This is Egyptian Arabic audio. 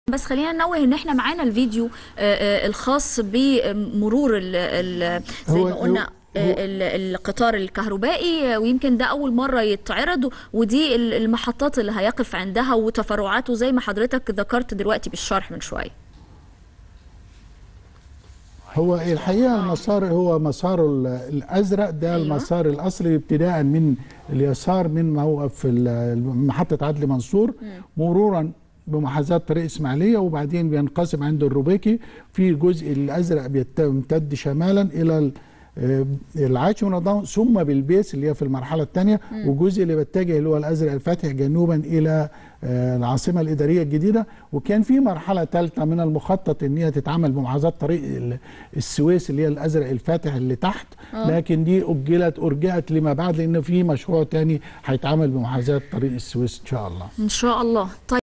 بس خلينا ننوه ان احنا معانا الفيديو آه، آه، الخاص بمرور ال- ال- زي هو- ما قلنا هو- آه، ال- القطار الكهربائي آه، ويمكن ده اول مره يتعرض ودي ال- المحطات اللي هيقف عندها وتفرعاته زي ما حضرتك ذكرت دلوقتي بالشرح من شويه هو الحقيقه المسار هو مساره ال- الازرق ده أيوة. المسار الاصلي ابتداء من اليسار من موقف ال- محطه عدلي منصور مرورا بمحاذاه طريق اسماعيليه وبعدين بينقسم عند الروبيكي في جزء الازرق بيت- بيمتد شمالا الى ال- آه، العاشر من رمضان ثم بالبيس اللي هي في المرحله الثانيه والجزء اللي بيتجه اللي هو الازرق الفاتح جنوبا الى آه، العاصمه الاداريه الجديده وكان في مرحله ثالثه من المخطط ان هي تتعمل بمحاذاه طريق ال- السويس اللي هي الازرق الفاتح اللي تحت لكن دي اجلت ارجعت لما بعد لان في مشروع تاني هيتعمل بمحاذاه طريق السويس ان شاء الله ان شاء الله طيب